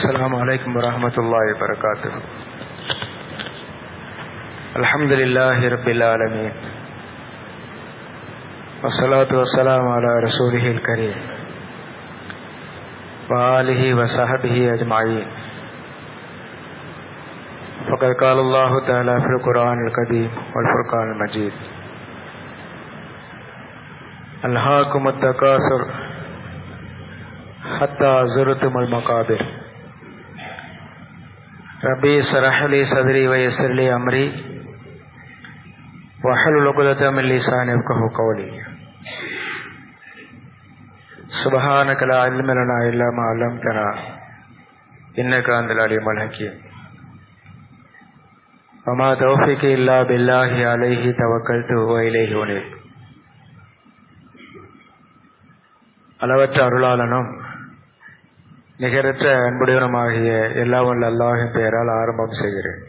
السلام عليكم ورحمة الله وبركاته الحمد لله رب العالمين والصلاة والسلام على رسوله الكريم وآله وصحبه أجمعين فقد قال الله تعالى في القرآن القديم والفرقان المجيد ألهاكم التكاثر حتى زرتم المقابر ربي اشرح لي صدري ويسر لي أمري واحلل عقدة من لساني يفقهوا قولي سبحانك لا علم لنا إلا ما علمتنا إنك أنت العليم الحكيم وما توفيقي إلا بالله عليه توكلت وإليه أنيب அளவற்ற அருளாளனும் நிகரற்ற அன்புடையவனுமாகிய எல்லா வல்ல அல்லாஹின் பெயரால் ஆரம்பம் செய்கிறேன்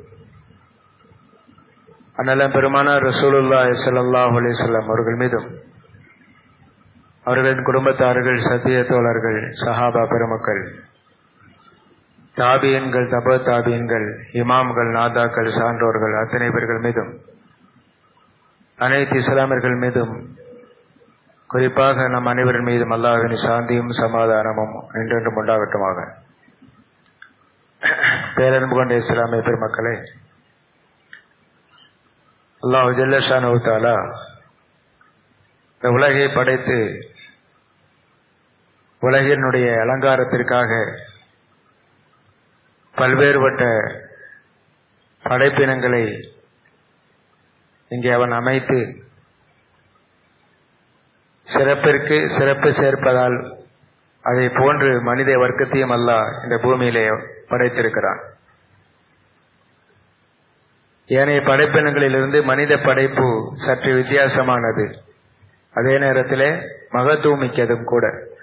அந்நலம் பெருமானார் ரசூலுல்லா சல்லாஹ் அலிசல்லாம் அவர்கள் மீதும் அவர்களின் குடும்பத்தார்கள் சத்திய தோழர்கள் சஹாபா பெருமக்கள் தாபியன்கள் தப தாபியன்கள் இமாம்கள் நாதாக்கள் சான்றோர்கள் அத்தனை பேர்கள் மீதும் அனைத்து இஸ்லாமியர்கள் மீதும் குறிப்பாக நம் அனைவரின் மீதும் அல்லாஹின் சாந்தியும் சமாதானமும் என்றென்றும் உண்டாகட்டுமாக பேரன்பு கொண்ட இஸ்லாமிய பெருமக்களே அல்லாஹு ஜல்லஷானுத்தாலா இந்த உலகை படைத்து உலகினுடைய அலங்காரத்திற்காக பல்வேறுபட்ட படைப்பினங்களை இங்கே அவன் அமைத்து சிறப்பிற்கு சிறப்பு சேர்ப்பதால் அதை போன்று மனித வர்க்கத்தையும் அல்ல இந்த பூமியிலே படைத்திருக்கிறான் ஏனைய படைப்பினங்களிலிருந்து மனித படைப்பு சற்று வித்தியாசமானது அதே நேரத்திலே மகத்துவமிக்கதும் கூட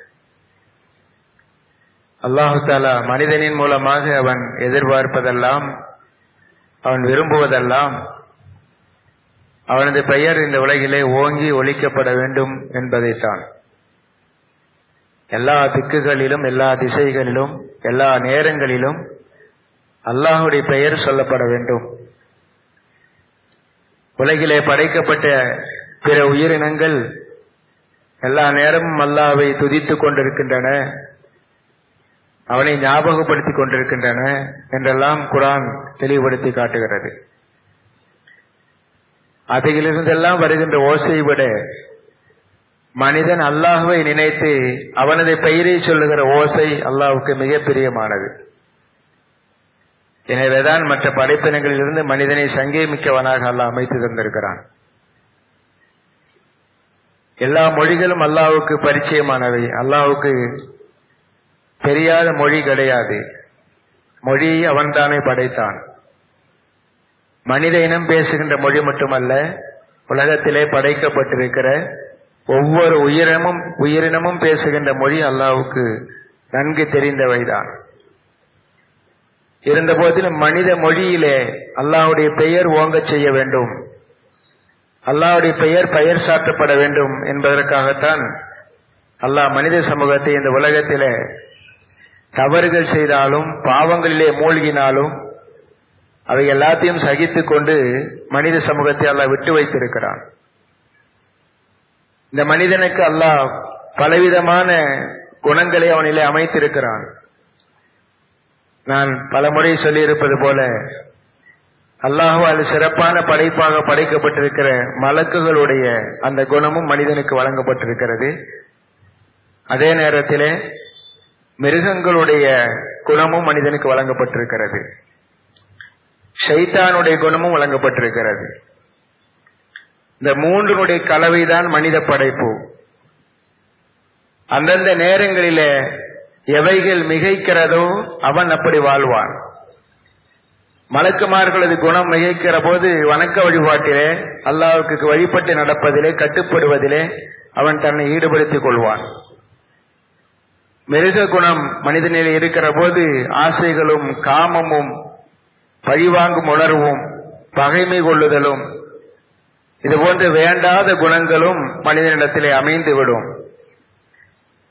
அல்லாஹு தாலா மனிதனின் மூலமாக அவன் எதிர்பார்ப்பதெல்லாம் அவன் விரும்புவதெல்லாம் அவனது பெயர் இந்த உலகிலே ஓங்கி ஒழிக்கப்பட வேண்டும் என்பதைத்தான் எல்லா திக்குகளிலும் எல்லா திசைகளிலும் எல்லா நேரங்களிலும் அல்லாஹுடைய பெயர் சொல்லப்பட வேண்டும் உலகிலே படைக்கப்பட்ட பிற உயிரினங்கள் எல்லா நேரமும் அல்லாவை துதித்துக் கொண்டிருக்கின்றன அவனை ஞாபகப்படுத்திக் கொண்டிருக்கின்றன என்றெல்லாம் குரான் தெளிவுபடுத்தி காட்டுகிறது அதையிலிருந்தெல்லாம் வருகின்ற ஓசை விட மனிதன் அல்லாஹுவை நினைத்து அவனது பெயரை சொல்லுகிற ஓசை அல்லாஹுக்கு மிக பிரியமானது எனவேதான் மற்ற படைப்பினங்களிலிருந்து மனிதனை சங்கேமிக்கவனாக அல்லாஹ் அமைத்து தந்திருக்கிறான் எல்லா மொழிகளும் அல்லாஹுக்கு பரிச்சயமானவை அல்லாஹுக்கு தெரியாத மொழி கிடையாது மொழியை அவன்தானே படைத்தான் மனித இனம் பேசுகின்ற மொழி மட்டுமல்ல உலகத்திலே படைக்கப்பட்டிருக்கிற ஒவ்வொரு உயிரினமும் உயிரினமும் பேசுகின்ற மொழி அல்லாவுக்கு நன்கு தெரிந்தவைதான் இருந்த போதிலும் மனித மொழியிலே அல்லாவுடைய பெயர் ஓங்க செய்ய வேண்டும் அல்லாவுடைய பெயர் பெயர் சாற்றப்பட வேண்டும் என்பதற்காகத்தான் அல்லாஹ் மனித சமூகத்தை இந்த உலகத்திலே தவறுகள் செய்தாலும் பாவங்களிலே மூழ்கினாலும் அவை எல்லாத்தையும் சகித்து கொண்டு மனித சமூகத்தை அல்லாஹ் விட்டு வைத்திருக்கிறான் இந்த மனிதனுக்கு அல்லாஹ் பலவிதமான குணங்களை அவனிலே அமைத்திருக்கிறான் நான் பல முறை சொல்லியிருப்பது போல அல்லாஹு அது சிறப்பான படைப்பாக படைக்கப்பட்டிருக்கிற மலக்குகளுடைய அந்த குணமும் மனிதனுக்கு வழங்கப்பட்டிருக்கிறது அதே நேரத்திலே மிருகங்களுடைய குணமும் மனிதனுக்கு வழங்கப்பட்டிருக்கிறது ஷைத்தானுடைய குணமும் வழங்கப்பட்டிருக்கிறது இந்த மூன்றினுடைய கலவைதான் மனித படைப்பு அந்தந்த நேரங்களிலே எவைகள் மிகைக்கிறதோ அவன் அப்படி வாழ்வான் மலக்குமார்களது குணம் மிகைக்கிற போது வணக்க வழிபாட்டிலே அல்லாவுக்கு வழிபட்டு நடப்பதிலே கட்டுப்படுவதிலே அவன் தன்னை ஈடுபடுத்திக் கொள்வான் மிருக குணம் மனிதனில் இருக்கிற போது ஆசைகளும் காமமும் பழிவாங்கும் உணர்வும் பகைமை கொள்ளுதலும் இது போன்ற வேண்டாத குணங்களும் மனிதனிடத்திலே அமைந்து விடும்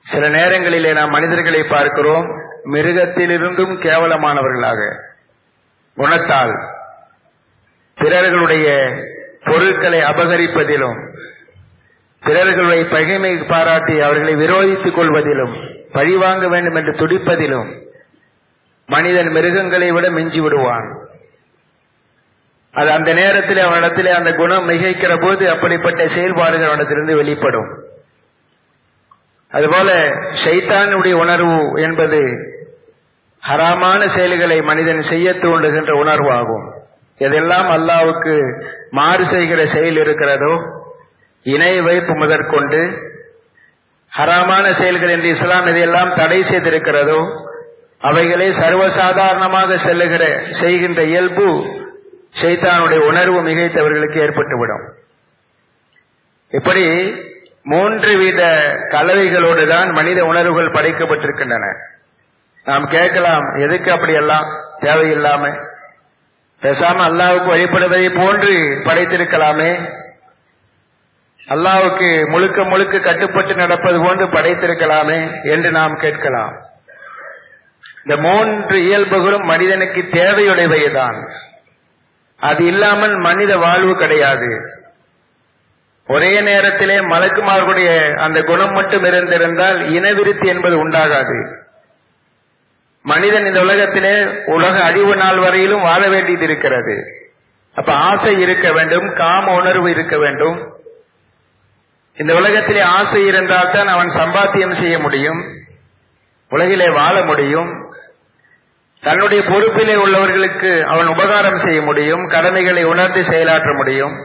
சில நேரங்களிலே நாம் மனிதர்களை பார்க்கிறோம் மிருகத்திலிருந்தும் கேவலமானவர்களாக குணத்தால் பிறர்களுடைய பொருட்களை அபகரிப்பதிலும் பிறர்களுடைய பகைமை பாராட்டி அவர்களை விரோதித்துக் கொள்வதிலும் பழிவாங்க வேண்டும் என்று துடிப்பதிலும் மனிதன் மிருகங்களை விட மிஞ்சி விடுவான் அது அந்த நேரத்தில் அவனிடத்திலே அந்த குணம் மிகைக்கிற போது அப்படிப்பட்ட செயல்பாடுகள் அவனிடத்திலிருந்து வெளிப்படும் அதுபோல ஷைத்தானுடைய உணர்வு என்பது ஹராமான செயல்களை மனிதன் செய்ய தூண்டுகின்ற உணர்வு ஆகும் எதெல்லாம் அல்லாவுக்கு மாறு செய்கிற செயல் இருக்கிறதோ இணை வைப்பு முதற்கொண்டு ஹராமான செயல்கள் என்று இஸ்லாம் எதையெல்லாம் தடை செய்திருக்கிறதோ அவைகளை சர்வசாதாரணமாக செல்லுகிற செய்கின்ற இயல்பு ஷைத்தானுடைய உணர்வு மிகைத்தவர்களுக்கு ஏற்பட்டுவிடும் இப்படி மூன்று வித கலவைகளோடு தான் மனித உணர்வுகள் படைக்கப்பட்டிருக்கின்றன நாம் கேட்கலாம் எதுக்கு அப்படியெல்லாம் தேவையில்லாம பேசாம அல்லாவுக்கு வழிபடுவதை போன்று படைத்திருக்கலாமே அல்லாவுக்கு முழுக்க முழுக்க கட்டுப்பட்டு நடப்பது போன்று படைத்திருக்கலாமே என்று நாம் கேட்கலாம் இந்த மூன்று இயல்புகளும் மனிதனுக்கு தேவையுடையவைதான் அது இல்லாமல் மனித வாழ்வு கிடையாது ஒரே நேரத்திலே மலக்குமார்களுடைய அந்த குணம் மட்டும் இருந்திருந்தால் இனவிருத்தி என்பது உண்டாகாது மனிதன் இந்த உலகத்திலே உலக அழிவு நாள் வரையிலும் வாழ வேண்டியது இருக்கிறது அப்ப ஆசை இருக்க வேண்டும் காம உணர்வு இருக்க வேண்டும் இந்த உலகத்திலே ஆசை இருந்தால் தான் அவன் சம்பாத்தியம் செய்ய முடியும் உலகிலே வாழ முடியும் தன்னுடைய பொறுப்பிலே உள்ளவர்களுக்கு அவன் உபகாரம் செய்ய முடியும் கடமைகளை உணர்ந்து செயலாற்ற முடியும்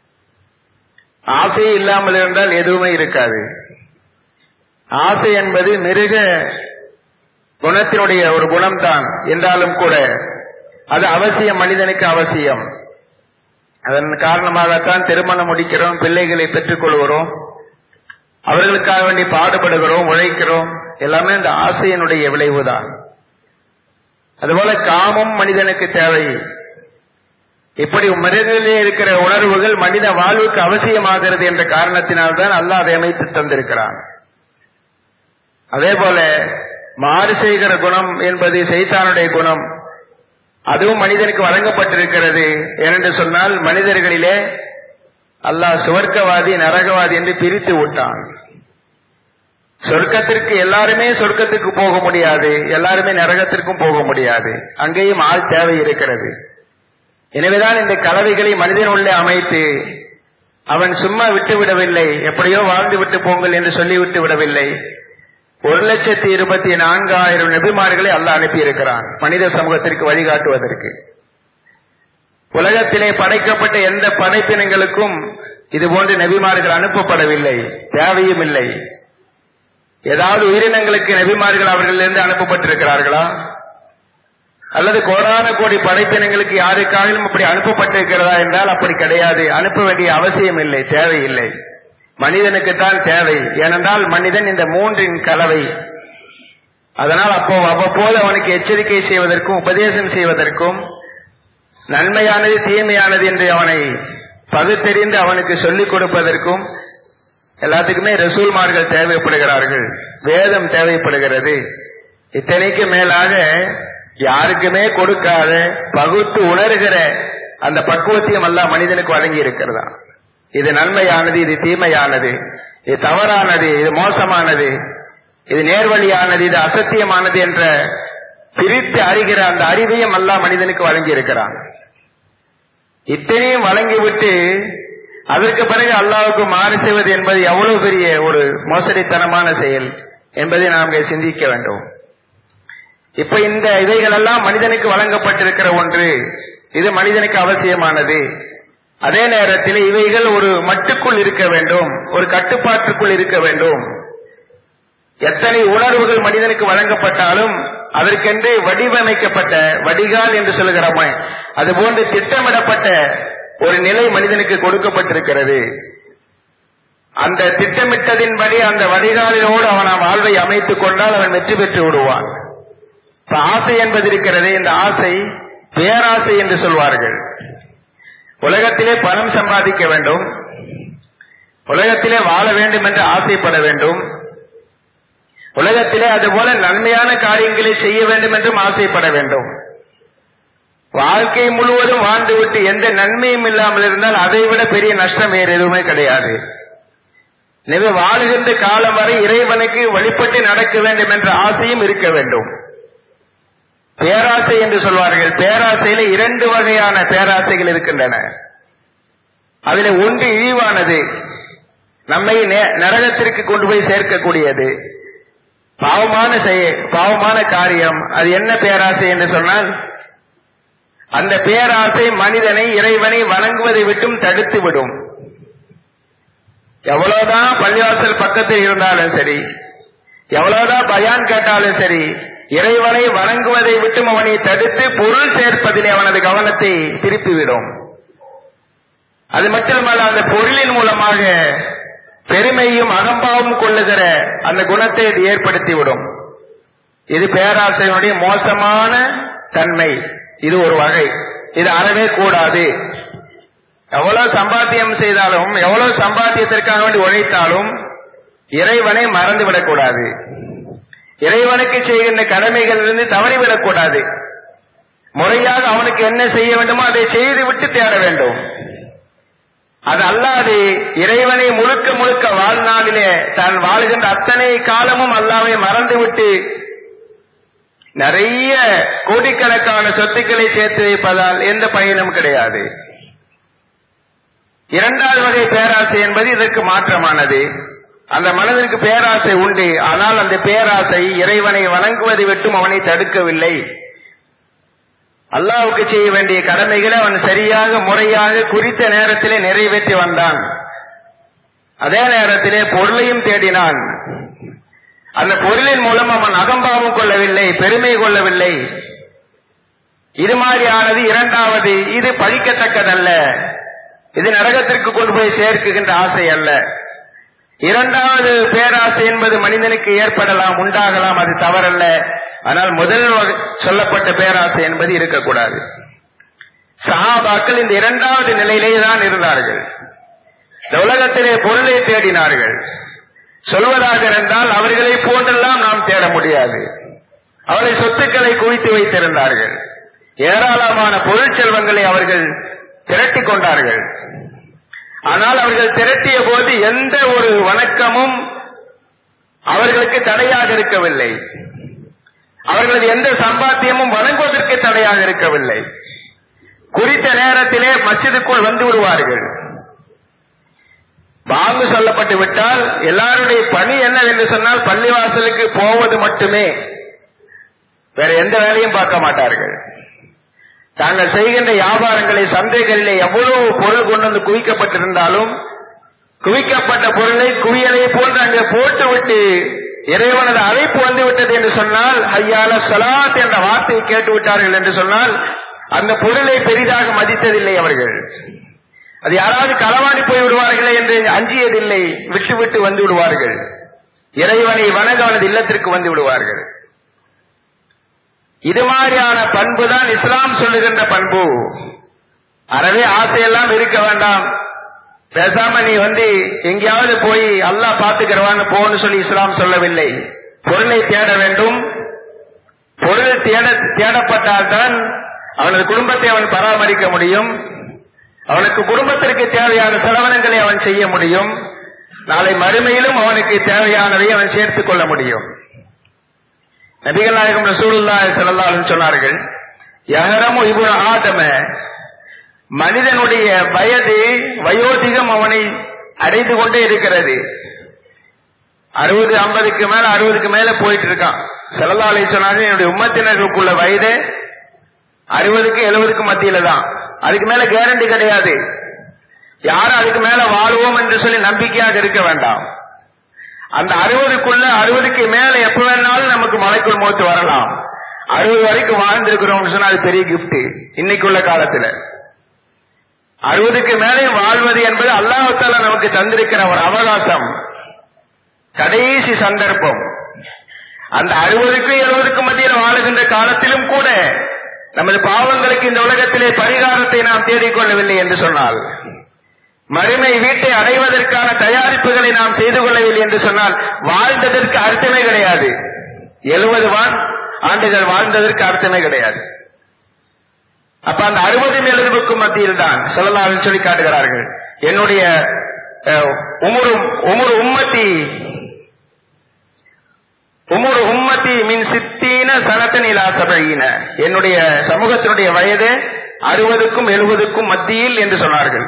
ஆசை இல்லாமல் இருந்தால் எதுவுமே இருக்காது ஆசை என்பது மிருக குணத்தினுடைய ஒரு குணம்தான் என்றாலும் கூட அது அவசியம் மனிதனுக்கு அவசியம் அதன் காரணமாகத்தான் திருமணம் முடிக்கிறோம் பிள்ளைகளை பெற்றுக் கொள்கிறோம் அவர்களுக்காக வேண்டி பாடுபடுகிறோம் உழைக்கிறோம் எல்லாமே இந்த ஆசையினுடைய விளைவுதான் அதுபோல காமம் மனிதனுக்கு தேவை இப்படி மிருகிலே இருக்கிற உணர்வுகள் மனித வாழ்வுக்கு அவசியமாகிறது என்ற காரணத்தினால்தான் அல்லாஹ் அதை அமைத்து தந்திருக்கிறான் அதே போல மாறு செய்கிற குணம் என்பது சைத்தானுடைய குணம் அதுவும் மனிதனுக்கு வழங்கப்பட்டிருக்கிறது ஏனென்று சொன்னால் மனிதர்களிலே அல்லாஹ் சுவர்க்கவாதி நரகவாதி என்று பிரித்து விட்டான் சொர்க்கத்திற்கு எல்லாருமே சொர்க்கத்துக்கு போக முடியாது எல்லாருமே நரகத்திற்கும் போக முடியாது அங்கேயும் ஆள் தேவை இருக்கிறது எனவேதான் இந்த கலவைகளை மனிதன் உள்ளே அமைத்து அவன் சும்மா விட்டு விடவில்லை எப்படியோ வாழ்ந்து விட்டு போங்கள் என்று சொல்லிவிட்டு விடவில்லை ஒரு லட்சத்தி இருபத்தி நான்காயிரம் நபிமார்களை அல்லாஹ் அனுப்பியிருக்கிறான் மனித சமூகத்திற்கு வழிகாட்டுவதற்கு உலகத்திலே படைக்கப்பட்ட எந்த படைப்பினங்களுக்கும் இதுபோன்று நபிமார்கள் அனுப்பப்படவில்லை தேவையும் இல்லை ஏதாவது உயிரினங்களுக்கு நபிமார்கள் அவர்களிலிருந்து அனுப்பப்பட்டிருக்கிறார்களா அல்லது கோடான கோடி படைப்பினங்களுக்கு யாருக்காகவும் அப்படி அனுப்பப்பட்டிருக்கிறதா என்றால் அப்படி கிடையாது அனுப்ப வேண்டிய அவசியம் இல்லை தேவையில்லை மனிதனுக்குத்தான் தேவை ஏனென்றால் மனிதன் இந்த மூன்றின் கலவை அதனால் அப்போ அவ்வப்போது அவனுக்கு எச்சரிக்கை செய்வதற்கும் உபதேசம் செய்வதற்கும் நன்மையானது தீமையானது என்று அவனை பகுத்தறிந்து அவனுக்கு சொல்லிக் கொடுப்பதற்கும் எல்லாத்துக்குமே ரசூல்மார்கள் தேவைப்படுகிறார்கள் வேதம் தேவைப்படுகிறது இத்தனைக்கு மேலாக யாருக்குமே கொடுக்காத பகுத்து உணர்கிற அந்த பக்குவத்தையும் அல்ல மனிதனுக்கு வழங்கி இருக்கிறதா இது நன்மையானது இது தீமையானது இது தவறானது இது மோசமானது இது நேர்வழியானது இது அசத்தியமானது என்ற பிரித்து அறிகிற அந்த அறிவையும் அல்லா மனிதனுக்கு வழங்கி இருக்கிறான் இத்தனையும் வழங்கிவிட்டு அதற்கு பிறகு அல்லாவுக்கு மாறு செய்வது என்பது எவ்வளவு பெரிய ஒரு மோசடித்தனமான செயல் என்பதை நாம் சிந்திக்க வேண்டும் இப்ப இந்த இவைகள் எல்லாம் மனிதனுக்கு வழங்கப்பட்டிருக்கிற ஒன்று இது மனிதனுக்கு அவசியமானது அதே நேரத்தில் இவைகள் ஒரு மட்டுக்குள் இருக்க வேண்டும் ஒரு கட்டுப்பாட்டுக்குள் இருக்க வேண்டும் எத்தனை உணர்வுகள் மனிதனுக்கு வழங்கப்பட்டாலும் அதற்கென்று வடிவமைக்கப்பட்ட வடிகால் என்று சொல்கிறோமே அதுபோன்று திட்டமிடப்பட்ட ஒரு நிலை மனிதனுக்கு கொடுக்கப்பட்டிருக்கிறது அந்த திட்டமிட்டதின்படி அந்த வடிகாலினோடு அவன் வாழ்வை அமைத்துக் கொண்டால் அவன் வெற்றி பெற்று விடுவான் இப்ப ஆசை என்பது இருக்கிறது இந்த ஆசை பேராசை என்று சொல்வார்கள் உலகத்திலே பணம் சம்பாதிக்க வேண்டும் உலகத்திலே வாழ வேண்டும் என்று ஆசைப்பட வேண்டும் உலகத்திலே அதுபோல நன்மையான காரியங்களை செய்ய வேண்டும் என்றும் ஆசைப்பட வேண்டும் வாழ்க்கை முழுவதும் வாழ்ந்துவிட்டு எந்த நன்மையும் இல்லாமல் இருந்தால் அதை விட பெரிய நஷ்டம் வேறு எதுவுமே கிடையாது எனவே வாழுகின்ற காலம் வரை இறைவனுக்கு வழிபட்டு நடக்க வேண்டும் என்ற ஆசையும் இருக்க வேண்டும் பேராசை என்று சொல்வார்கள் பேராசையில இரண்டு வகையான பேராசைகள் இருக்கின்றன அதில் ஒன்று இழிவானது நம்மை நரகத்திற்கு கொண்டு போய் சேர்க்கக்கூடியது பாவமான செய்ய பாவமான காரியம் அது என்ன பேராசை என்று சொன்னால் அந்த பேராசை மனிதனை இறைவனை வணங்குவதை விட்டும் தடுத்து விடும் எவ்வளவுதான் பள்ளிவாசல் பக்கத்தில் இருந்தாலும் சரி எவ்வளவுதான் பயான் கேட்டாலும் சரி இறைவனை வணங்குவதை விட்டும் அவனை தடுத்து பொருள் சேர்ப்பதிலே அவனது கவனத்தை திருப்பிவிடும் அது மட்டுமல்ல அந்த பொருளின் மூலமாக பெருமையும் அகம்பாவும் கொள்ளுகிற அந்த குணத்தை இது ஏற்படுத்திவிடும் இது பேராசையினுடைய மோசமான தன்மை இது ஒரு வகை இது அறவே கூடாது எவ்வளவு சம்பாத்தியம் செய்தாலும் எவ்வளவு சம்பாத்தியத்திற்காக வேண்டி உழைத்தாலும் இறைவனை மறந்து விடக்கூடாது இறைவனுக்கு செய்கின்ற கடமைகளிலிருந்து தவறிவிடக்கூடாது முறையாக அவனுக்கு என்ன செய்ய வேண்டுமோ அதை செய்து விட்டு தேட வேண்டும் அது அல்லாது இறைவனை முழுக்க முழுக்க வாழ்நாளிலே தான் வாழ்கின்ற அத்தனை காலமும் அல்லாவை மறந்துவிட்டு நிறைய கோடிக்கணக்கான சொத்துக்களை சேர்த்து வைப்பதால் எந்த பயனும் கிடையாது இரண்டாவது வகை பேராசை என்பது இதற்கு மாற்றமானது அந்த மனதிற்கு பேராசை உண்டு ஆனால் அந்த பேராசை இறைவனை வணங்குவதை விட்டும் அவனை தடுக்கவில்லை அல்லாவுக்கு செய்ய வேண்டிய கடமைகளை அவன் சரியாக முறையாக குறித்த நேரத்திலே நிறைவேற்றி வந்தான் அதே நேரத்திலே பொருளையும் தேடினான் அந்த பொருளின் மூலம் அவன் அகம்பாவம் கொள்ளவில்லை பெருமை கொள்ளவில்லை இது மாதிரியானது இரண்டாவது இது பழிக்கத்தக்கதல்ல இது நரகத்திற்கு கொண்டு போய் சேர்க்குகின்ற ஆசை அல்ல இரண்டாவது பேராசை என்பது மனிதனுக்கு ஏற்படலாம் உண்டாகலாம் அது தவறல்ல ஆனால் முதல் சொல்லப்பட்ட பேராசை என்பது இருக்கக்கூடாது சஹாபாக்கள் இந்த இரண்டாவது நிலையிலே தான் இருந்தார்கள் இந்த உலகத்திலே பொருளை தேடினார்கள் சொல்வதாக இருந்தால் அவர்களை போன்றெல்லாம் நாம் தேட முடியாது அவர்கள் சொத்துக்களை குவித்து வைத்திருந்தார்கள் ஏராளமான பொருள் செல்வங்களை அவர்கள் திரட்டிக் கொண்டார்கள் ஆனால் அவர்கள் திரட்டிய போது எந்த ஒரு வணக்கமும் அவர்களுக்கு தடையாக இருக்கவில்லை அவர்களது எந்த சம்பாத்தியமும் வழங்குவதற்கு தடையாக இருக்கவில்லை குறித்த நேரத்திலே மசிதுக்குள் வந்து விடுவார்கள் பாங்கு சொல்லப்பட்டு விட்டால் எல்லாருடைய பணி என்னவென்று சொன்னால் பள்ளிவாசலுக்கு போவது மட்டுமே வேற எந்த வேலையும் பார்க்க மாட்டார்கள் தாங்கள் செய்கின்ற வியாபாரங்களை சந்தைகளிலே எவ்வளவு பொருள் கொண்டு வந்து குவிக்கப்பட்டிருந்தாலும் குவிக்கப்பட்ட பொருளை குவியலை போன்று அங்கே போட்டுவிட்டு இறைவனது அழைப்பு வந்து விட்டது என்று சொன்னால் ஐயால சலாத் என்ற வார்த்தையை கேட்டு விட்டார்கள் என்று சொன்னால் அந்த பொருளை பெரிதாக மதித்ததில்லை அவர்கள் அது யாராவது களவாடி போய் விடுவார்களே என்று அஞ்சியதில்லை விட்டு விட்டு வந்து விடுவார்கள் இறைவனை வணங்க அவனது இல்லத்திற்கு வந்து விடுவார்கள் இது மாதிரியான பண்பு தான் இஸ்லாம் சொல்லுகின்ற பண்பு அறவே ஆசையெல்லாம் இருக்க வேண்டாம் பேசாம நீ வந்து எங்கேயாவது போய் அல்லாஹ் பாத்துக்கிறவான்னு போன்னு சொல்லி இஸ்லாம் சொல்லவில்லை பொருளை தேட வேண்டும் பொருள் தேட தேடப்பட்டால்தான் அவனது குடும்பத்தை அவன் பராமரிக்க முடியும் அவனுக்கு குடும்பத்திற்கு தேவையான செலவனங்களை அவன் செய்ய முடியும் நாளை மறுமையிலும் அவனுக்கு தேவையானதை அவன் சேர்த்துக் கொள்ள முடியும் நபிகள் நாயகம் ரசூலுல்லா செல்லல்லாலும் சொன்னார்கள் யஹரமு இபுன ஆதம மனிதனுடைய வயது வயோதிகம் அவனை அடைந்து கொண்டே இருக்கிறது அறுபது ஐம்பதுக்கு மேல அறுபதுக்கு மேல போயிட்டு இருக்கான் செல்லல்லாலை சொன்னாங்க என்னுடைய உம்மத்தினர்களுக்குள்ள வயது அறுபதுக்கு எழுபதுக்கு மத்தியில தான் அதுக்கு மேல கேரண்டி கிடையாது யாரும் அதுக்கு மேல வாழ்வோம் என்று சொல்லி நம்பிக்கையாக இருக்க வேண்டாம் அந்த அறுபதுக்குள்ள அறுபதுக்கு மேல எப்ப வேணாலும் நமக்கு மலைக்குள் மூத்து வரலாம் அறுபது வரைக்கும் வாழ்ந்திருக்கிறோம் சொன்னா அது பெரிய கிஃப்ட் இன்னைக்குள்ள காலத்துல அறுபதுக்கு மேலே வாழ்வது என்பது அல்லாஹால நமக்கு தந்திருக்கிற ஒரு அவகாசம் கடைசி சந்தர்ப்பம் அந்த அறுபதுக்கும் எழுபதுக்கும் மத்தியில் வாழுகின்ற காலத்திலும் கூட நமது பாவங்களுக்கு இந்த உலகத்திலே பரிகாரத்தை நாம் தேடிக்கொள்ளவில்லை என்று சொன்னால் மறுமை வீட்டை அடைவதற்கான தயாரிப்புகளை நாம் செய்து கொள்ளவில்லை என்று சொன்னால் வாழ்ந்ததற்கு அர்த்தமே கிடையாது எழுபது ஆண்டுகள் வாழ்ந்ததற்கு அர்த்தமே கிடையாது அப்ப அந்த அறுபது எழுபதுக்கும் மத்தியில் தான் செல்லலாவில் சொல்லி காட்டுகிறார்கள் என்னுடைய உமுரு உமுரு உம்மத்தி உமுரு உம்மத்தி மின் சித்தீன சனத்தன் இலா சபையின என்னுடைய சமூகத்தினுடைய வயது அறுபதுக்கும் எழுபதுக்கும் மத்தியில் என்று சொன்னார்கள்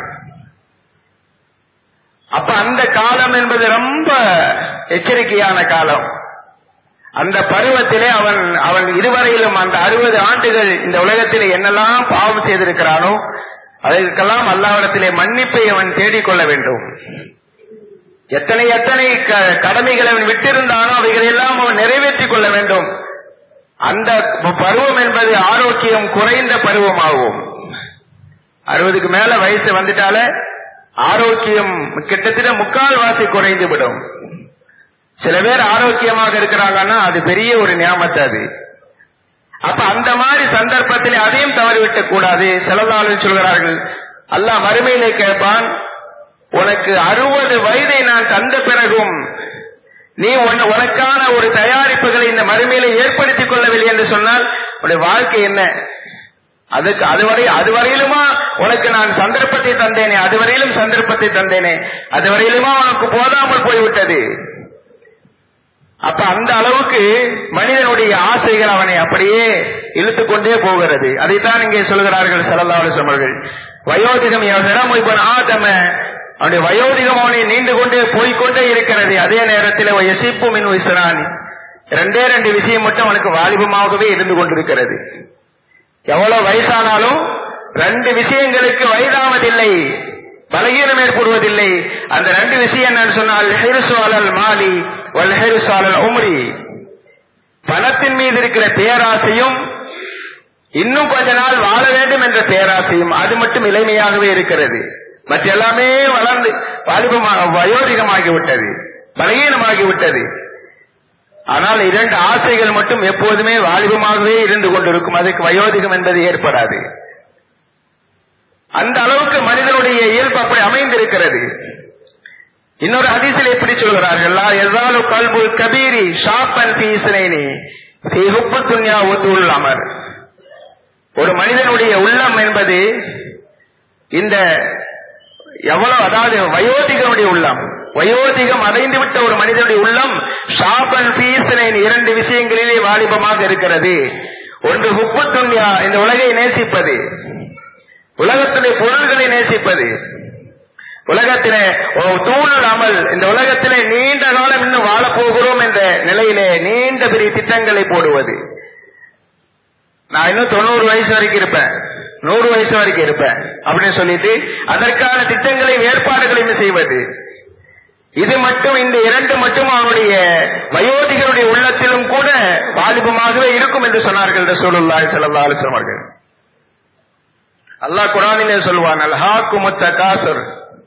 அப்ப அந்த காலம் என்பது ரொம்ப எச்சரிக்கையான காலம் அந்த பருவத்திலே அவன் அவன் இதுவரையிலும் அந்த அறுபது ஆண்டுகள் இந்த உலகத்திலே என்னெல்லாம் பாவம் செய்திருக்கிறானோ அதற்கெல்லாம் அல்லாவிடத்திலே மன்னிப்பை அவன் தேடிக்கொள்ள வேண்டும் எத்தனை எத்தனை கடமைகளை அவன் விட்டிருந்தானோ அவைகளை எல்லாம் அவன் நிறைவேற்றிக் கொள்ள வேண்டும் அந்த பருவம் என்பது ஆரோக்கியம் குறைந்த பருவமாகும் அறுபதுக்கு மேல வயசு வந்துட்டால ஆரோக்கியம் கிட்டத்தட்ட முக்கால் வாசி குறைந்து விடும் சில பேர் ஆரோக்கியமாக இருக்கிறாங்கன்னா அது பெரிய ஒரு ஞாபகத்தை அது அப்ப அந்த மாதிரி சந்தர்ப்பத்தில் அதையும் தவறிவிடக் கூடாது செலவாளர் சொல்கிறார்கள் அல்லாஹ் மறுமையிலே கேட்பான் உனக்கு அறுபது வயதை நான் தந்த பிறகும் நீ உனக்கான ஒரு தயாரிப்புகளை இந்த மறுமையில ஏற்படுத்திக் கொள்ளவில்லை என்று சொன்னால் உன்னுடைய வாழ்க்கை என்ன அதுக்கு அதுவரை அதுவரையிலுமா உனக்கு நான் சந்தர்ப்பத்தை தந்தேனே அதுவரையிலும் சந்தர்ப்பத்தை தந்தேனே அதுவரையிலுமா உனக்கு போதாமல் போய்விட்டது அப்ப அந்த அளவுக்கு மனிதனுடைய ஆசைகள் அவனை அப்படியே இழுத்து கொண்டே போகிறது அதைத்தான் இங்கே சொல்கிறார்கள் செலந்தாவலிசம் அவர்கள் வயோதிகம் ஆதம அவனுடைய வயோதிகம் அவனை நீண்டு கொண்டே போய்கொண்டே இருக்கிறது அதே நேரத்தில் எசிப்பு மின் விசனான் ரெண்டே ரெண்டு விஷயம் மட்டும் அவனுக்கு வாலிபமாகவே இருந்து கொண்டிருக்கிறது எவ்வளவு வயசானாலும் ரெண்டு விஷயங்களுக்கு வயதாவதில்லை பலகீனம் ஏற்படுவதில்லை அந்த ரெண்டு விஷயம் என்னன்னு சொன்னால் ஹெருசுவாலல் மாலி வல் ஹெருசுவாலல் உம்ரி பணத்தின் மீது இருக்கிற பேராசையும் இன்னும் கொஞ்ச நாள் வாழ வேண்டும் என்ற பேராசையும் அது மட்டும் இளமையாகவே இருக்கிறது மற்ற எல்லாமே வளர்ந்து வாலிபமாக வயோதிகமாகிவிட்டது பலகீனமாகிவிட்டது ஆனால் இரண்டு ஆசைகள் மட்டும் எப்போதுமே வாலிபமாகவே இருந்து கொண்டிருக்கும் அதுக்கு வயோதிகம் என்பது ஏற்படாது அந்த அளவுக்கு மனிதனுடைய இயல்பு அப்படி அமைந்திருக்கிறது இன்னொரு ஹதீஸில் எப்படி சொல்கிறார்கள் எதாலு கல்பு கபீரி ஷாப்பன் பீசனைனி ஹுப்பு துன்யா ஒத்துள் அமர் ஒரு மனிதனுடைய உள்ளம் என்பது இந்த எவ்வளவு அதாவது வயோதிகனுடைய உள்ளம் வயோதிகம் அடைந்து விட்ட ஒரு மனிதனுடைய உள்ளம் ஷாபன் பீசனின் இரண்டு விஷயங்களிலே வாலிபமாக இருக்கிறது ஒன்று ஹுப்பு துன்யா இந்த உலகை நேசிப்பது உலகத்திலே பொருள்களை நேசிப்பது உலகத்திலே தூணல் அமல் இந்த உலகத்திலே நீண்ட காலம் இன்னும் வாழப் போகிறோம் என்ற நிலையிலே நீண்ட பெரிய திட்டங்களை போடுவது நான் இன்னும் தொண்ணூறு வயசு வரைக்கும் இருப்பேன் நூறு வயசு வரைக்கும் இருப்பேன் அப்படின்னு சொல்லிட்டு அதற்கான திட்டங்களையும் ஏற்பாடுகளையும் செய்வது இது மட்டும் இந்த இரண்டு மட்டும் அவனுடைய வயோதிகருடைய உள்ளத்திலும் கூட வாலிபமாகவே இருக்கும் என்று சொன்னார்கள் ரசூலுல்லாஹி ஸல்லல்லாஹு அலைஹி வஸல்லம் அவர்கள் அல்லாஹ் குரானிலே சொல்வான் அல்ஹாக்கு முத்த காசுர்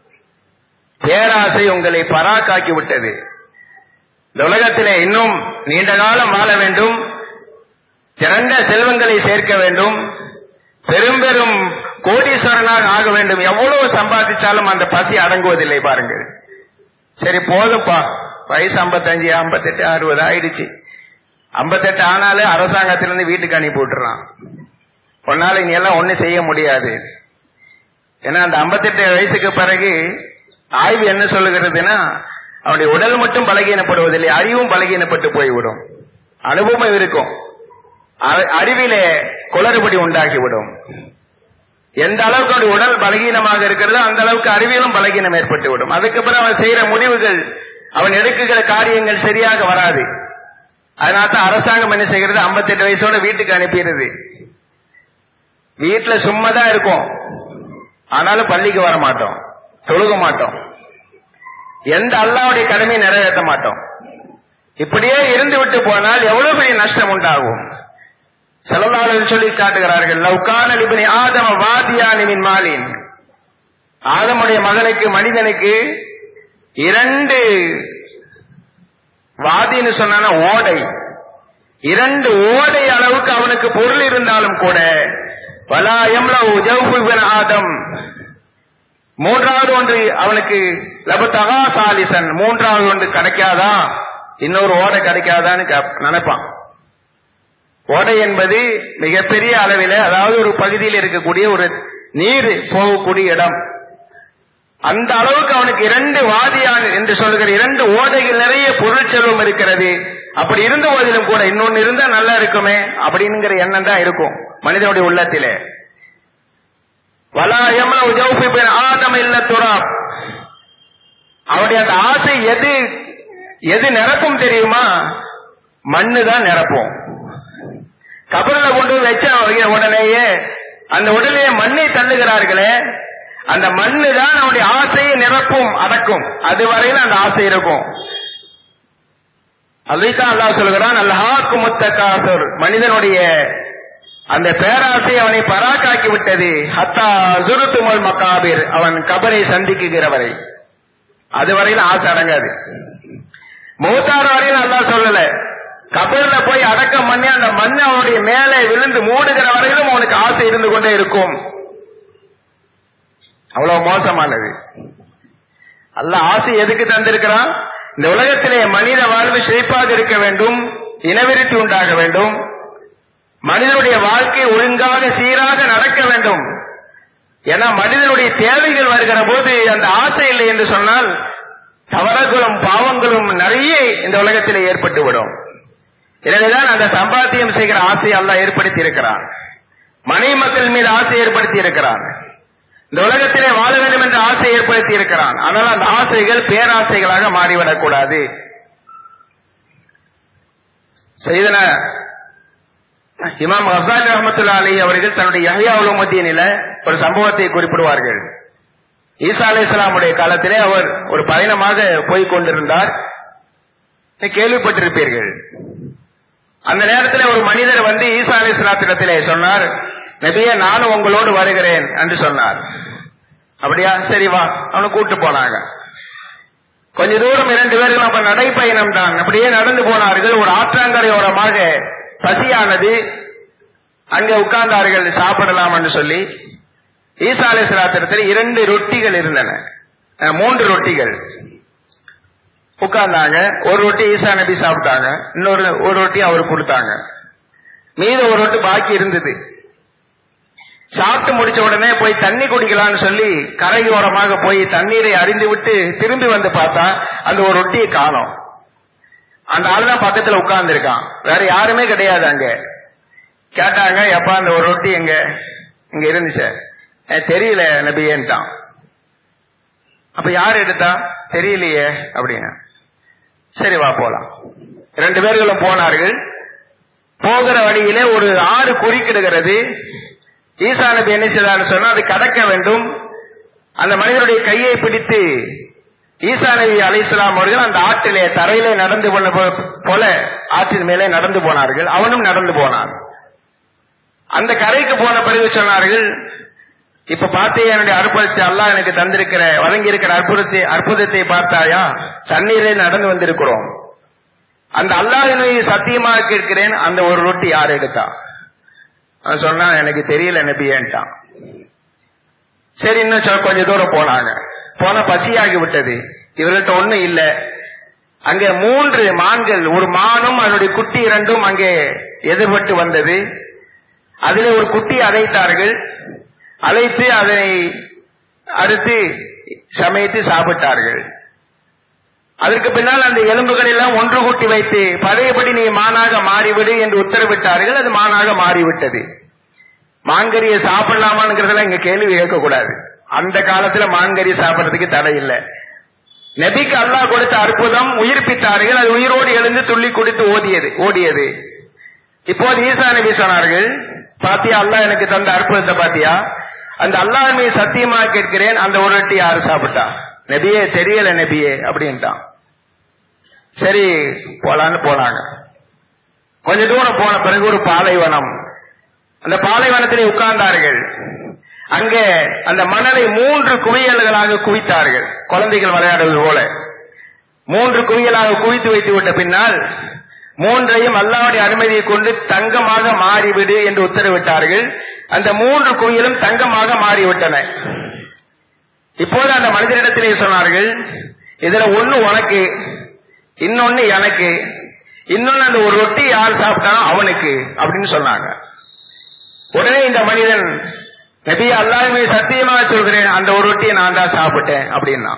பேராசை உங்களை பராக்காக்கி விட்டது இந்த உலகத்திலே இன்னும் நீண்ட காலம் வாழ வேண்டும் திரண்ட செல்வங்களை சேர்க்க வேண்டும் பெரும் பெரும் கோடீஸ்வரனாக ஆக வேண்டும் எவ்வளவு சம்பாதிச்சாலும் அந்த பசி அடங்குவதில்லை பாருங்கள் சரி போதும்ப்பா வயசு ஐம்பத்தஞ்சு ஐம்பத்தெட்டு அறுபது ஆயிடுச்சு ஐம்பத்தெட்டு ஆனாலே அரசாங்கத்திலிருந்து வீட்டுக்கு அனுப்பி விட்டுறான் உன்னால இனி எல்லாம் ஒண்ணு செய்ய முடியாது ஏன்னா அந்த ஐம்பத்தெட்டு வயசுக்கு பிறகு ஆய்வு என்ன சொல்லுகிறதுனா அவனுடைய உடல் மட்டும் பலகீனப்படுவதில்லை அறிவும் பலகீனப்பட்டு போய்விடும் அனுபவம் இருக்கும் அறிவிலே குளறுபடி உண்டாகிவிடும் எந்த அளவுக்கு அவருடைய உடல் பலகீனமாக இருக்கிறதோ அந்த அளவுக்கு அறிவியலும் பலகீனம் ஏற்பட்டு விடும் அதுக்கப்புறம் அவன் செய்யற முடிவுகள் அவன் எடுக்குகிற காரியங்கள் சரியாக வராது அதனால தான் அரசாங்கம் என்ன செய்கிறது ஐம்பத்தெட்டு வயசோட வீட்டுக்கு அனுப்பிடுது வீட்டுல சும்மா தான் இருக்கும் ஆனாலும் பள்ளிக்கு வர மாட்டோம் தொழுக மாட்டோம் எந்த அல்லாவுடைய கடமையை நிறைவேற்ற மாட்டோம் இப்படியே இருந்து விட்டு போனால் எவ்வளவு பெரிய நஷ்டம் உண்டாகும் செலவாளர் சொல்லி காட்டுகிறார்கள் லவ்கான லிபினி ஆதம வாதியானின் மாலின் ஆதமுடைய மகனுக்கு மனிதனுக்கு இரண்டு வாதின்னு சொன்ன ஓடை இரண்டு ஓடை அளவுக்கு அவனுக்கு பொருள் இருந்தாலும் கூட வலாயம்ல ஆதம் மூன்றாவது ஒன்று அவனுக்கு லபத்தகா சாலிசன் மூன்றாவது ஒன்று கிடைக்காதா இன்னொரு ஓடை கிடைக்காதான்னு கேப்- நினைப்பான் ஓடை என்பது மிகப்பெரிய அளவில் அதாவது ஒரு பகுதியில் இருக்கக்கூடிய ஒரு நீர் போகக்கூடிய இடம் அந்த அளவுக்கு அவனுக்கு இரண்டு வாதியான் என்று சொல்லுகிற இரண்டு ஓடைகள் நிறைய பொருள் செல்வம் இருக்கிறது அப்படி இருந்த போதிலும் கூட இன்னொன்னு இருந்தா நல்லா இருக்குமே அப்படிங்கிற எண்ணம் தான் இருக்கும் மனிதனுடைய உள்ளத்திலே வலாயம உஜௌபி ஆதம் இல்ல துராப் அவருடைய அந்த ஆசை எது எது நிரப்பும் தெரியுமா மண்ணு தான் நிரப்பும் கபர்ல கொண்டு போய் வச்ச உடனேயே அந்த உடனே மண்ணை தள்ளுகிறார்களே அந்த மண்ணு தான் அவனுடைய ஆசையை நிரப்பும் அடக்கும் அது வரையில அந்த ஆசை இருக்கும் அதைத்தான் அல்லாஹ் சொல்கிறான் அல்லாஹாக்கு முத்த காசர் மனிதனுடைய அந்த பேராசை அவனை பராக்காக்கி விட்டது ஹத்தா சுருத்துமல் மக்காபிர் அவன் கபரை சந்திக்குகிறவரை அது வரையில ஆசை அடங்காது மூத்தார வரையில அல்லாஹ் சொல்லல கபர்ல போய் அடக்கம் பண்ணி அந்த மண்ணை அவனுடைய மேலே விழுந்து மூடுகிற வரையிலும் அவனுக்கு ஆசை இருந்து கொண்டே இருக்கும் அவ்வளவு மோசமானது அல்லாஹ் ஆசை எதுக்கு தந்திருக்கிறான் இந்த உலகத்திலே மனித வாழ்வு செழிப்பாக இருக்க வேண்டும் இனவிருத்தி உண்டாக வேண்டும் மனிதனுடைய வாழ்க்கை ஒழுங்காக சீராக நடக்க வேண்டும் ஏன்னா மனிதனுடைய தேவைகள் வருகிற போது அந்த ஆசை இல்லை என்று சொன்னால் தவறுகளும் பாவங்களும் நிறைய இந்த உலகத்திலே ஏற்பட்டு விடும் எனவேதான் அந்த சம்பாத்தியம் செய்கிற ஆசை அல்லாஹ் ஏற்படுத்தி இருக்கிறான் மனை மக்கள் மீது ஆசை ஏற்படுத்தி இருக்கிறான் இந்த உலகத்திலே வாழ வேண்டும் என்ற ஆசை ஏற்படுத்தி இருக்கிறான் ஆனால் அந்த ஆசைகள் பேராசைகளாக மாறிவிடக் கூடாது செய்தன இமாம் ஹசாலி ரஹமத்துல்லா அலி அவர்கள் தன்னுடைய யஹ்யா உலமத்தியனில ஒரு சம்பவத்தை குறிப்பிடுவார்கள் ஈசா அலை இஸ்லாமுடைய காலத்திலே அவர் ஒரு பயணமாக போய் கொண்டிருந்தார் கேள்விப்பட்டிருப்பீர்கள் அந்த நேரத்தில் ஒரு மனிதர் வந்து ஈசா அலை இஸ்லாத்திடத்திலே சொன்னார் நபியே நானும் உங்களோடு வருகிறேன் என்று சொன்னார் அப்படியா சரி வா அவனை கூட்டு போனாங்க கொஞ்ச தூரம் இரண்டு பேர்கள் அப்ப நடைப்பயணம் தான் அப்படியே நடந்து போனார்கள் ஒரு ஆற்றாங்கரையோரமாக பசியானது அங்கே உட்கார்ந்தார்கள் சாப்பிடலாம் என்று சொல்லி ஈசா அலிஸ்லாத்திரத்தில் இரண்டு ரொட்டிகள் இருந்தன அஹ், மூன்று ரொட்டிகள் உட்கார்ந்தாங்க ஒரு ரொட்டி ஈசா நபி சாப்பிட்டாங்க இன்னொரு ஒரு ரொட்டி அவர் கொடுத்தாங்க மீது ஒரு ரொட்டி பாக்கி இருந்தது சாப்பிட்டு முடிச்ச உடனே போய் தண்ணி குடிக்கலாம்னு சொல்லி கரையோரமாக போய் தண்ணீரை அறிந்து விட்டு திரும்பி வந்து பார்த்தா அந்த ஒரு ரொட்டியை காணோம் அந்த ஆள் தான் பக்கத்துல உட்கார்ந்து இருக்கான் வேற யாருமே கிடையாது அங்க கேட்டாங்க எப்பா அந்த ஒரு ரொட்டி எங்க இங்க இருந்துச்சு "அஹ், தெரியல நபியேன்ட்டான் அப்ப யார் எடுத்தா தெரியலையே அப்படின்னு சரி வா போலாம் ரெண்டு பேர்களும் போனார்கள் போகிற வழியிலே ஒரு ஆறு குறுக்கிடுகிறது ஈசா நபி என்ன செய்தார்னு சொன்னா அது கடக்க வேண்டும் அந்த மனிதனுடைய கையை பிடித்து ஈசா நபி அலிஸ்லாம் அவர்கள் அந்த ஆற்றிலே தரையிலே நடந்து போன போ- போல ஆற்றின் மேலே நடந்து போனார்கள் அவனும் நடந்து போனான் அந்த கரைக்கு போன பிறகு சொன்னார்கள் இப்ப பார்த்தே என்னுடைய அற்புதத்தை அல்லாஹ் எனக்கு தந்திருக்கிற வழங்கி இருக்கிற அற்புதத்தை அற்புதத்தை பார்த்தாயா தண்ணீரே நடந்து வந்திருக்கிறோம் அந்த அல்லாஹினை சத்தியமாக கேட்கிறேன் அந்த ஒரு ரொட்டி யார் எடுத்தா அவன் சொன்னான் எனக்கு தெரியல நபியேன்ட்டான் சரி இன்னும் சொ- கொஞ்ச தூரம் போனாங்க போன பசியாகி விட்டது இவர்கள்ட்ட ஒண்ணும் இல்ல அங்கே மூன்று மான்கள் ஒரு மானும் அதனுடைய குட்டி இரண்டும் அங்கே எதிர்பட்டு வந்தது அதிலே ஒரு குட்டி அழைத்தார்கள் அழைத்து அதனை அறுத்து சமைத்து சாப்பிட்டார்கள் அதற்கு பின்னால் அந்த எலும்புகள் எல்லாம் ஒன்று கூட்டி வைத்து பழையபடி நீ மானாக மாறிவிடு என்று உத்தரவிட்டார்கள் அது மானாக மாறிவிட்டது மான்கறியை சாப்பிடலாமாங்கிறதெல்லாம் இங்க கேள்வி கேட்கக்கூடாது அந்த காலத்துல மான்கறி சாப்பிடறதுக்கு தடை இல்லை நபிக்கு அல்லாஹ் கொடுத்த அற்புதம் உயிர்ப்பித்தார்கள் அது உயிரோடு எழுந்து துள்ளி குடித்து ஓடியது ஓடியது இப்போது ஈசா நபி சொன்னார்கள் பாத்தியா அல்லாஹ் எனக்கு தந்த அற்புதத்தை பாத்தியா அந்த அல்லாஹ் மீது சத்தியமா கேட்கிறேன் அந்த ஒரு ரொட்டி யாரு சாப்பிட்டா நபியே தெரியல நபியே அப்படின்ட்டான் சரி போலான்னு போனாங்க கொஞ்ச தூரம் போன பிறகு ஒரு பாலைவனம் அந்த பாலைவனத்திலே உட்கார்ந்தார்கள் அங்கே அந்த மணலை மூன்று குவியல்களாக குவித்தார்கள் குழந்தைகள் விளையாடுவது போல மூன்று குவியலாக குவித்து வைத்து விட்ட பின்னால் மூன்றையும் அல்லாவுடைய அனுமதியை கொண்டு தங்கமாக மாறிவிடு என்று உத்தரவிட்டார்கள் அந்த மூன்று குவியலும் தங்கமாக மாறிவிட்டன இப்போது அந்த மனிதனிடத்திலே சொன்னார்கள் இதுல ஒண்ணு உனக்கு இன்னொன்னு எனக்கு இன்னொன்னு அந்த ஒரு ரொட்டி யார் சாப்பிட்டானோ அவனுக்கு அப்படின்னு சொன்னாங்க உடனே இந்த மனிதன் நபி அல்லாஹ்வே சத்தியமாக சொல்கிறேன் அந்த ஒரு ரொட்டியை நான் தான் சாப்பிட்டேன் அப்படின்னா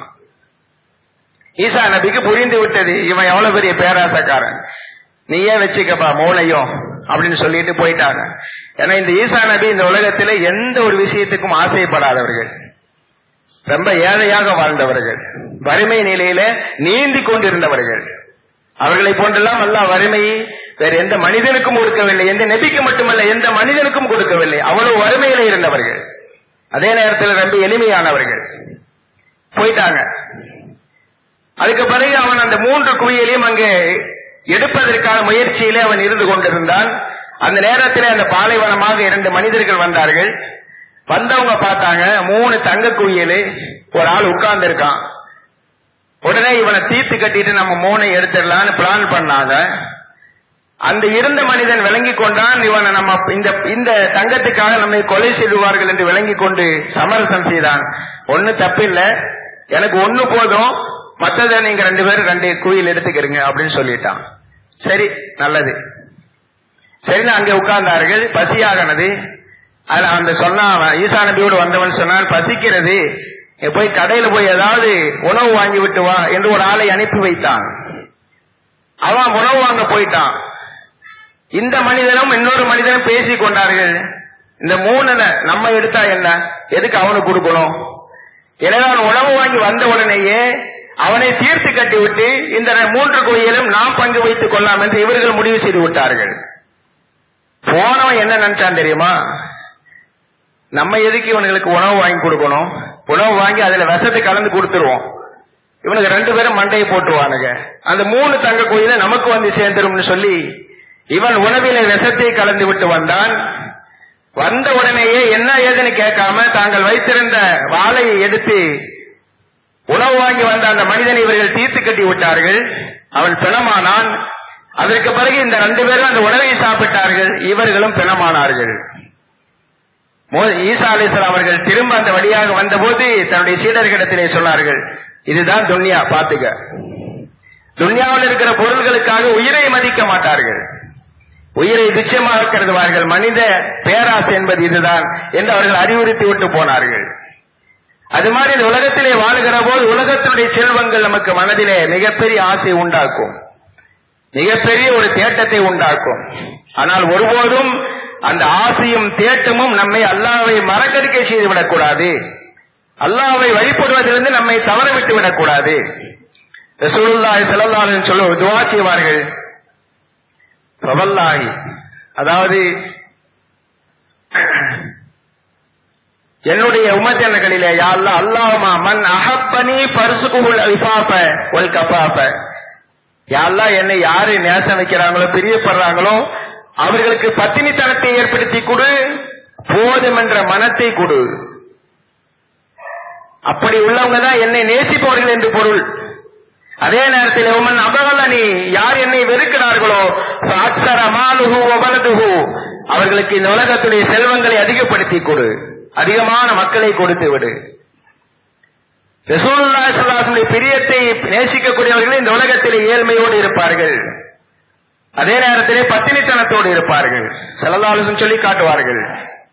ஈசா நபிக்கு புரிந்து விட்டது இவன் எவ்வளவு பெரிய பேராசக்காரன் நீயே வச்சுக்கப்பா மூளையும் அப்படின்னு சொல்லிட்டு போயிட்டாங்க ஏன்னா இந்த ஈசா நபி இந்த உலகத்திலே எந்த ஒரு விஷயத்துக்கும் ஆசைப்படாதவர்கள் ரொம்ப ஏழையாக வாழ்ந்தவர்கள் வறுமை நிலையில நீந்தி கொண்டிருந்தவர்கள் அவர்களை போன்றெல்லாம் அல்ல வறுமை வேற எந்த மனிதனுக்கும் கொடுக்கவில்லை எந்த நெபிக்கு மட்டுமல்ல எந்த மனிதனுக்கும் கொடுக்கவில்லை அவ்வளவு வறுமையில இருந்தவர்கள் அதே நேரத்தில் ரொம்ப எளிமையானவர்கள் போயிட்டாங்க அதுக்கு பிறகு அவன் அந்த மூன்று குவியலையும் அங்கே எடுப்பதற்கான முயற்சியிலே அவன் இருந்து கொண்டிருந்தான் அந்த நேரத்தில் அந்த பாலைவனமாக இரண்டு மனிதர்கள் வந்தார்கள் வந்தவங்க பார்த்தாங்க மூணு தங்க குவியல் ஒரு ஆள் உட்கார்ந்து இருக்கான் உடனே இவனை தீர்த்து கட்டிட்டு நம்ம மூணை எடுத்துடலாம்னு பிளான் பண்ணாங்க அந்த இருந்த மனிதன் விளங்கி கொண்டான் இவனை நம்ம இந்த இந்த தங்கத்துக்காக நம்மை கொலை செய்வார்கள் என்று விளங்கி கொண்டு சமரசம் செய்தான் ஒண்ணு தப்பில்லை எனக்கு ஒண்ணு போதும் மத்ததை நீங்க ரெண்டு பேரும் ரெண்டு குயில் எடுத்துக்கிறீங்க அப்படின்னு சொல்லிட்டான் சரி நல்லது சரின்னு அங்கே உட்கார்ந்தார்கள் பசியாகனது அதுல அந்த சொன்னான் ஈசா நபியோடு வந்தவன் சொன்னான் பசிக்கிறது நீ போய் கடையில போய் ஏதாவது உணவு வாங்கி விட்டு வா என்று ஒரு ஆளை அனுப்பி வைத்தான் அவன் உணவு வாங்க போயிட்டான் இந்த மனிதனும் இன்னொரு மனிதனும் பேசிக் கொண்டார்கள் இந்த மூணு நம்ம எடுத்தா என்ன எதுக்கு அவனுக்கு கொடுக்கணும் எனவே அவன் உணவு வாங்கி வந்த உடனேயே அவனை தீர்த்து கட்டிவிட்டு இந்த மூன்று கோயிலும் நாம் பங்கு வைத்துக் கொள்ளலாம் என்று இவர்கள் முடிவு செய்து விட்டார்கள் போனவன் என்ன நினைச்சான் தெரியுமா நம்ம எதுக்கு இவனுங்களுக்கு உணவு வாங்கி கொடுக்கணும் உணவு வாங்கி அதுல விஷத்தை கலந்து கொடுத்துருவோம் இவனுக்கு ரெண்டு பேரும் மண்டையை போட்டுவானுங்க அந்த மூணு தங்க கோயில நமக்கு வந்து சேர்ந்துரும்னு சொல்லி இவன் உணவில விஷத்தை கலந்து விட்டு வந்தான் வந்த உடனேயே என்ன ஏதுன்னு கேட்காம தாங்கள் வைத்திருந்த வாழையை எடுத்து உணவு வாங்கி வந்த அந்த மனிதனை இவர்கள் தீர்த்து கட்டி விட்டார்கள் அவன் பிணமானான் அதற்கு பிறகு இந்த ரெண்டு பேரும் அந்த உணவை சாப்பிட்டார்கள் இவர்களும் பிணமானார்கள் ஈசா அலிஸ்லாம் அவர்கள் திரும்ப அந்த வழியாக வந்தபோது தன்னுடைய சீடர்களிடத்திலே சொன்னார்கள் இதுதான் துன்யா பாத்துக்க துன்யாவில் இருக்கிற பொருள்களுக்காக உயிரை மதிக்க மாட்டார்கள் உயிரை துச்சமாக கருதுவார்கள் மனித பேராசை என்பது இதுதான் என்று அவர்கள் அறிவுறுத்தி விட்டு போனார்கள் அது மாதிரி இந்த உலகத்திலே வாழுகிற போது உலகத்தினுடைய செல்வங்கள் நமக்கு மனதிலே மிகப்பெரிய ஆசை உண்டாக்கும் மிகப்பெரிய ஒரு தேட்டத்தை உண்டாக்கும் ஆனால் ஒருபோதும் அந்த ஆசையும் தேட்டமும் நம்மை அல்லாவை மறக்கடிக்க செய்துவிடக் கூடாது அல்லாவை வழிபடுவதிலிருந்து நம்மை தவற விட்டு விடக்கூடாது ரசூலுல்லாஹி ஸல்லல்லாஹு அலைஹி சொல்ல துஆ செய்வார்கள் ஃபவல்லாஹி அதாவது என்னுடைய உமஜனங்களிலே யா அல்லாஹ் அல்லாஹ்மா மன் அஹப்பனி பர்சுகுல் இஃபாஃப வல் கஃபாஃப யா அல்லாஹ் என்னை யாரு நேசம் வைக்கிறாங்களோ பிரியப்படுறாங்களோ அவர்களுக்கு பத்தினித்தனத்தை ஏற்படுத்தி கொடு போதும் என்ற மனத்தை கொடு அப்படி உள்ளவங்க தான் என்னை நேசிப்பவர்கள் என்று பொருள் அதே நேரத்தில் உமன் அபகலனி யார் என்னை வெறுக்கிறார்களோ அக்சர மாலுகு ஒபலதுகு அவர்களுக்கு இந்த உலகத்துடைய செல்வங்களை அதிகப்படுத்தி கொடு அதிகமான மக்களை கொடுத்து விடு ரசூலுல்லா சொல்லாசனுடைய பிரியத்தை நேசிக்கக்கூடியவர்கள் இந்த உலகத்தில் ஏழ்மையோடு இருப்பார்கள் அதே நேரத்திலே பத்தினித்தனத்தோடு இருப்பார்கள் செலதாலுசன் சொல்லி காட்டுவார்கள்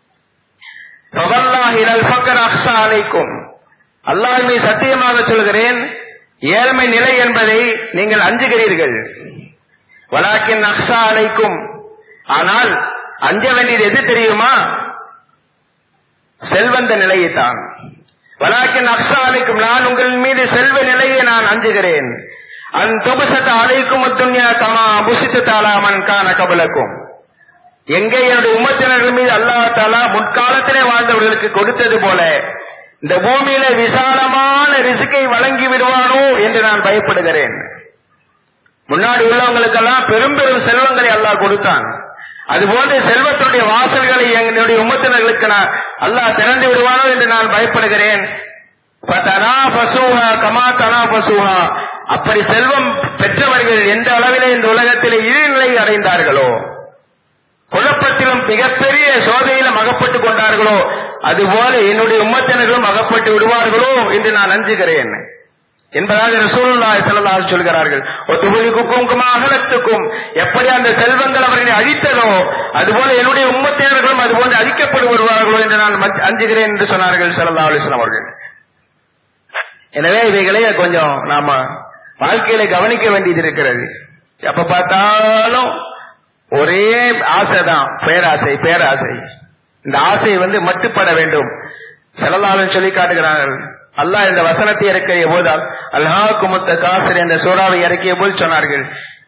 அலைக்கும் அல்லாஹ்மை சத்தியமாக சொல்கிறேன் ஏழ்மை நிலை என்பதை நீங்கள் அஞ்சுகிறீர்கள் வலாக்கின் அக்ஷா அலைக்கும் ஆனால் அஞ்ச வேண்டியது எது தெரியுமா செல்வந்த நிலையைத்தான் வலாக்கின் அக்ஷா அலைக்கும் நான் உங்கள் மீது செல்வ நிலையை நான் அஞ்சுகிறேன் அன் துபுசத்த அலைக்கும் துன்யா கமா புசிசத்தாலாமன் கான கபலக்கும் எங்கே என்னுடைய உமத்தினர்கள் மீது அல்லா தாலா முற்காலத்திலே வாழ்ந்தவர்களுக்கு கொடுத்தது போல இந்த பூமியில விசாலமான ரிசுக்கை வழங்கி விடுவானோ என்று நான் பயப்படுகிறேன் முன்னாடி உள்ளவங்களுக்கெல்லாம் பெரும் பெரும் செல்வங்களை அல்லாஹ் கொடுத்தான் அதுபோன்று செல்வத்துடைய வாசல்களை எங்களுடைய உமத்தினர்களுக்கு நான் அல்லாஹ் திறந்து விடுவானோ என்று நான் பயப்படுகிறேன் தனா பசுஹா கமா தனா பசுஹா அப்படி செல்வம் பெற்றவர்கள் எந்த அளவிலே இந்த இழிநிலை அடைந்தார்களோ குழப்பத்திலும் மிகப்பெரிய சோதனையிலும் அகப்பட்டுக் கொண்டார்கள் விட்டார்களோ அதுபோல என்னுடைய உம்மத்தினர்களும் அகப்பட்டு விடுவார்களோ என்று நான் அஞ்சுகிறேன் என்பதாக ரசூலுல்லாஹி ஸல்லல்லாஹு அலைஹி சொல்கிறார்கள் ஒத்துபுலிக்கும் அகலத்துக்கும் எப்படி அந்த செல்வங்கள் அவர்களை அழித்ததோ அதுபோல என்னுடைய உம்மத்தினர்களும் அதுபோல அழிக்கப்பட்டு வருவார்களோ என்று நான் மஞ்ச- அஞ்சுகிறேன் என்று சொன்னார்கள் ஸல்லல்லாஹு அலைஹி வஸல்லம் அவர்கள் எனவே இவைகளை கொஞ்சம் நாம வாழ்க்கையில கவனிக்க வேண்டியது இருக்கிறது எப்ப பார்த்தாலும் ஒரே ஆசைதான் பேராசை பேராசை இந்த ஆசை வந்து மட்டுப்பட வேண்டும் செலலாளன் சொல்லி காட்டுகிறார்கள் அல்லாஹ் இந்த வசனத்தை இறக்கிய போது அல்ஹா குமுத்த காசர் என்ற சூறாவை இறக்கிய போது சொன்னார்கள்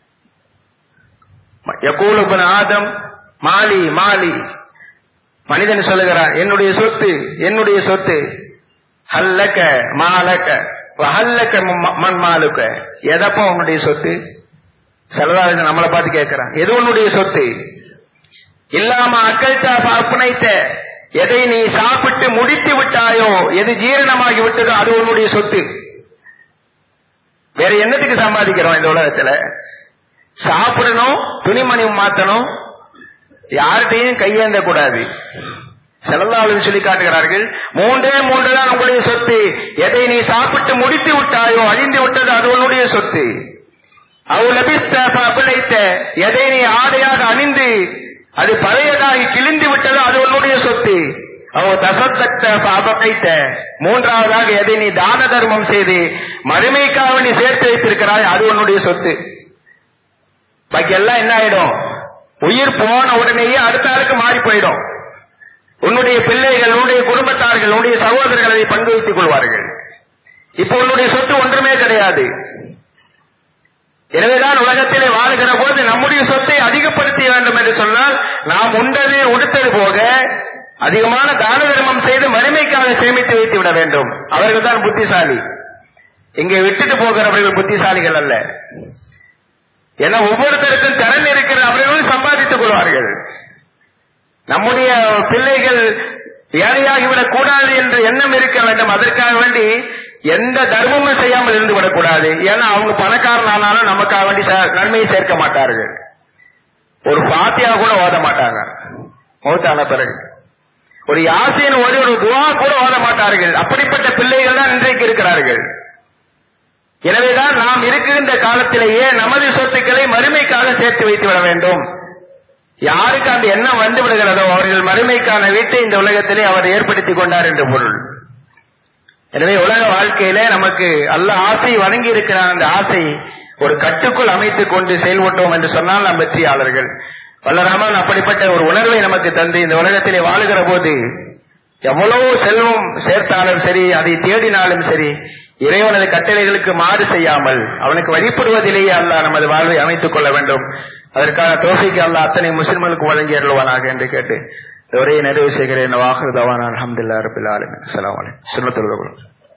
யகூலுபன் ஆதம் மாலி மாலி மனிதன் சொல்லுகிறான் என்னுடைய சொத்து என்னுடைய சொத்து ஹல்லக்க மாலக்க ஹல்லக்க மண் மாலுக்க எதப்பா உன்னுடைய சொத்து செலவாளர்கள் நம்மளை பார்த்து கேட்கிறான் எது உன்னுடைய சொத்து இல்லாம அக்கல்தா அப்புனைத்த எதை நீ சாப்பிட்டு முடித்து விட்டாயோ எது ஜீரணமாகி விட்டதோ அது உன்னுடைய சொத்து வேற என்னத்துக்கு சம்பாதிக்கிறோம் இந்த உலகத்துல சாப்பிடணும் துணிமணி மாத்தணும் யார்கிட்டையும் கையேந்த கூடாது செலவாளர் சொல்லி காட்டுகிறார்கள் மூன்றே மூன்று தான் உங்களுடைய சொத்து எதை நீ சாப்பிட்டு முடித்து விட்டாயோ அழிந்து விட்டது அது உன்னுடைய சொத்து அவள் லபித்த பிழைத்த எதை நீ ஆடையாக அணிந்து அது பழையதாகி கிழிந்து விட்டதோ அது உன்னுடைய சொத்து அவள் தசத்தட்ட அபகைத்த மூன்றாவதாக எதை நீ தான தர்மம் செய்து மறுமைக்காக நீ சேர்த்து வைத்திருக்கிறாய் அது உன்னுடைய சொத்து பாக்கி எல்லாம் என்ன ஆயிடும் உயிர் போன உடனேயே அடுத்த ஆளுக்கு மாறி போயிடும் உன்னுடைய பிள்ளைகள் உன்னுடைய குடும்பத்தார்கள் உன்னுடைய சகோதரர்கள் அதை பங்கு வைத்துக் கொள்வார்கள் இப்போ உன்னுடைய சொத்து ஒன்றுமே கிடையாது எனவேதான் உலகத்திலே வாழுகிற போது நம்முடைய சொத்தை அதிகப்படுத்த வேண்டும் என்று சொன்னால் நாம் உண்டது உடுத்தது போக அதிகமான தான தர்மம் செய்து மறுமைக்காக சேமித்து வைத்து விட வேண்டும் அவர்கள் தான் புத்திசாலி இங்கே விட்டுட்டு போகிறவர்கள் புத்திசாலிகள் அல்ல ஏன்னா ஒவ்வொருத்தருக்கும் திறன் இருக்கிற அவர்களும் சம்பாதித்துக் கொள்வார்கள் நம்முடைய பிள்ளைகள் ஏழையாகிவிடக் கூடாது என்ற எண்ணம் இருக்க வேண்டும் அதற்காக வேண்டி எந்த தர்மமும் செய்யாமல் இருந்து விடக்கூடாது ஏன்னா அவங்க பணக்காரன் ஆனாலும் நமக்காக வேண்டி ச- நன்மையை சேர்க்க மாட்டார்கள் ஒரு பாத்தியா கூட ஓத மாட்டாங்க மௌத்தான பிறகு ஒரு யாசின் ஓதி ஒரு துவா கூட ஓத மாட்டார்கள் அப்படிப்பட்ட பிள்ளைகள் தான் இன்றைக்கு இருக்கிறார்கள் எனவேதான் நாம் இருக்கின்ற காலத்திலேயே நமது சொத்துக்களை மறுமைக்காக சேர்த்து வைத்து விட வேண்டும் யாருக்கு அந்த எண்ணம் வந்து விடுகிறதோ அவர்கள் மறுமைக்கான வீட்டை இந்த உலகத்திலே அவர் ஏற்படுத்திக் கொண்டார் என்று பொருள் எனவே உலக வாழ்க்கையில நமக்கு அல்ல ஆசை வழங்கி இருக்கிற அந்த ஆசை ஒரு கட்டுக்குள் அமைத்துக் கொண்டு செயல்பட்டோம் என்று சொன்னால் நாம் வெற்றியாளர்கள் வல்லராமன் அப்படிப்பட்ட ஒரு உணர்வை நமக்கு தந்து இந்த உலகத்திலே வாழுகிற போது எவ்வளவு செல்வம் சேர்த்தாலும் சரி அதை தேடினாலும் சரி இறைவனது கட்டளைகளுக்கு மாறு செய்யாமல் அவனுக்கு வழிபடுவதிலேயே அல்லாஹ் நமது வாழ்வை அமைத்துக் கொள்ள வேண்டும் அதற்கான தோசைக்கு அல்லாஹ் அத்தனை முஸ்லிம்களுக்கு வழங்கி அருள்வானாக என்று கேட்டு இந்த உரையை நிறைவு செய்கிறேன் வாக்குதவான் அலமதுல்லா ரபில் ஆலமின் அஸ்லாம் வலைக்கம் சுண்ணத்துல்